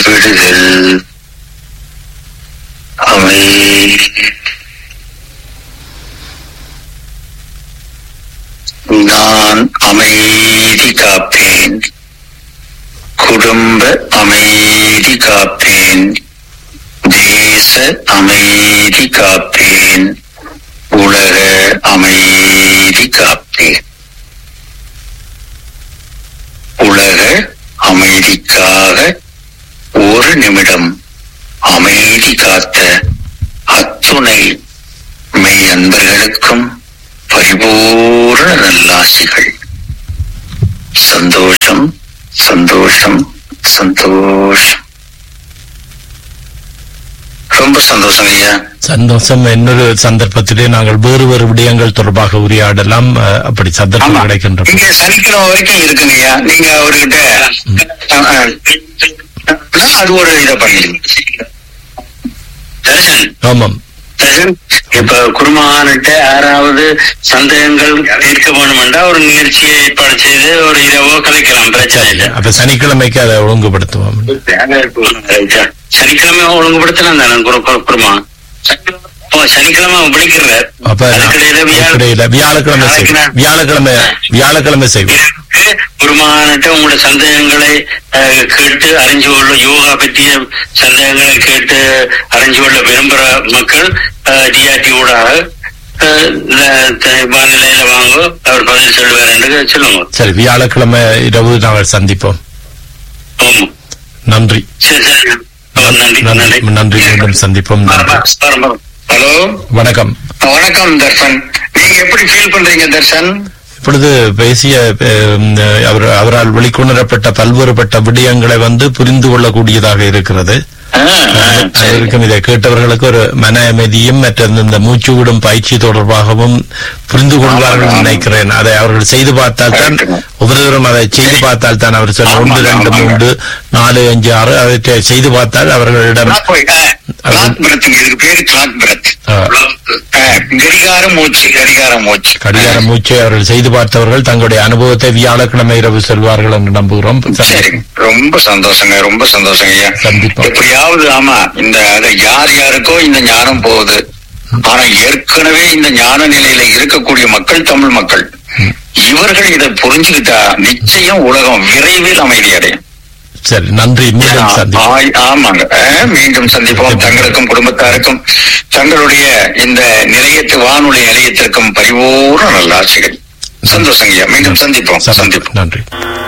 விடுதல் அமை நான் அமைதி காப்பேன் குடும்ப அமைதி காப்பேன் தேச அமைதி காப்பேன் உலக அமைதி காப்பேன் உலக அமைதிக்காக ஒரு நிமிடம் அமைதி காத்த அத்துணை மெய் அன்பர்களுக்கும் பரிபூர்ண நல்லாசிகள் சந்தோஷம் சந்தோஷம் சந்தோஷம் ரொம்ப சந்தோஷம் ஐயா சந்தோஷம் இன்னொரு சந்தர்ப்பத்திலே நாங்கள் வேறு வேறு விடயங்கள் தொடர்பாக உரையாடலாம் அஹ், அப்படி சந்தர்ப்பம் ஆமா. கிடைக்கின்ற போது. இங்க சனிக்கிழமை வரைக்கும் இருக்குங்கய்யா நீங்க அவர்கிட்ட ஆ, ஆ. அது ஒரு இதை பண்ணிடுங்க தர்ஷன் ஆமாம் தர்ஷன், இப்ப குருமானிட்ட யாராவது சந்தேகங்கள் தீர்க்க வேணுமென்றா ஒரு நிகழ்ச்சியை ஏற்பாடு செய்து ஒரு இரவோ கலைக்கலாம் பிரச்சனை இல்லை அப்ப சனிக்கிழமைக்கு அதை ஒழுங்குபடுத்துவோம் ரைட்டா. சனிக்கிழமை ஒழுங்குபடுத்தலாம் தானே குரு- குரு- குருமா ஓ சனிக்கிழமை விழிக்கிறார் அப்ப நான் அதுக்கிடையில வியாழ- அதுக்கிடையில வியாழக்கிழமை நாளைக்கு செய்வோம் நான் வியாழக்கிழமை வியாழக்கிழமை செய்வோம் இருக்கு. குருமானிட்ட உங்களோட சந்தேகங்களை அஹ், கேட்டு அறிஞ்சு கொள்ள யோகா பற்றிய சந்தேகங்களை கேட்டு அறிஞ்சு கொள்ள விரும்புற மக்கள் டிஆர்டி ஊடாக அஹ், இந்த த- வானிலையில வாங்க அவர் பதில் சொல்லுவார் என்று சொல்லுங்க சரி வியாழக்கிழமை இரவு நாங்கள் சந்திப்போம் ஆமா. நன்றி சரி சரி ஓ, நன்றி நன்றி நன்றி நன்றி மீண்டும் சந்திப்போம் நன்றி ஹலோ வணக்கம் வணக்கம் தர்ஷன் நீங்க எப்படி ஃபீல் பண்றீங்க தர்ஷன் இப்பொழுது பேசிய அஹ், அவர் அவரால் வெளிக்கொணரப்பட்ட பல்வேறுபட்ட விடயங்களை வந்து புரிந்து கொள்ளக்கூடியதாக இருக்கிறது ஆ, ஆ, சரி. இருக்கும் இதை கேட்டவர்களுக்கு ஒரு மன அமைதியும் மற்ற இந்த மூச்சு விடும் பயிற்சி தொடர்பாகவும் புரிந்து கொள்வார்கள் ஆமாம். நினைக்கிறேன் அதை அவர்கள் செய்து பார்த்தால் தான் கரெக்ட்டுங்க. ஒவ்வொருவரும் அதை செய்து பார்த்தால் தான் அவர் சொன்ன ஆமாங்க, ஒன்று ரெண்டு ஆமாங்க. மூன்று நாலு அஞ்சு ஆறு அதை செய்து பார்த்தால் அவர்களிடம் கிளாக் போய், ஆ, கிளாக் பிரத்துங்க இதுக்கு பேரு கிளாக் பிரத் ஆ. ஆ, கடிகார மூச்சு கடிகார மூச்சு கடிகார மூச்சை அவர்கள் செய்து பார்த்தவர்கள் தங்களுடைய அனுபவத்தை வியாழக்கிழமை இரவு சொல்வார்கள் என்று நம்புகிறோம் சரி ரொம்ப சந்தோஷங்க ரொம்ப சந்தோஷங்க ஐயா சந்திப்போம். எப்படியாவது ஆமா இந்த அது யார் யாருக்கோ இந்த ஞானம் போகுது ஆனா ஏற்கனவே இந்த ஞான நிலையில இருக்கக்கூடிய மக்கள் தமிழ் மக்கள் இவர்கள் இதை புரிஞ்சுக்கிட்டா நிச்சயம் உலகம் விரைவில் அமைதி அடையும் சரி நன்றி மீண்டும் சந்திப்போம் ஆய்- ஆமாங்க அஹ், மீண்டும் சந்திப்போம் தங்களுக்கும் குடும்பத்தாருக்கும் தங்களுடைய இந்த நிலையத்து வானொலி நிலையத்திற்கும் பரிபூர்ண நல்லாசிகள் சந்தோஷங்கய்யா மீண்டும் சந்திப்போம் சந்திப்போம் நன்றி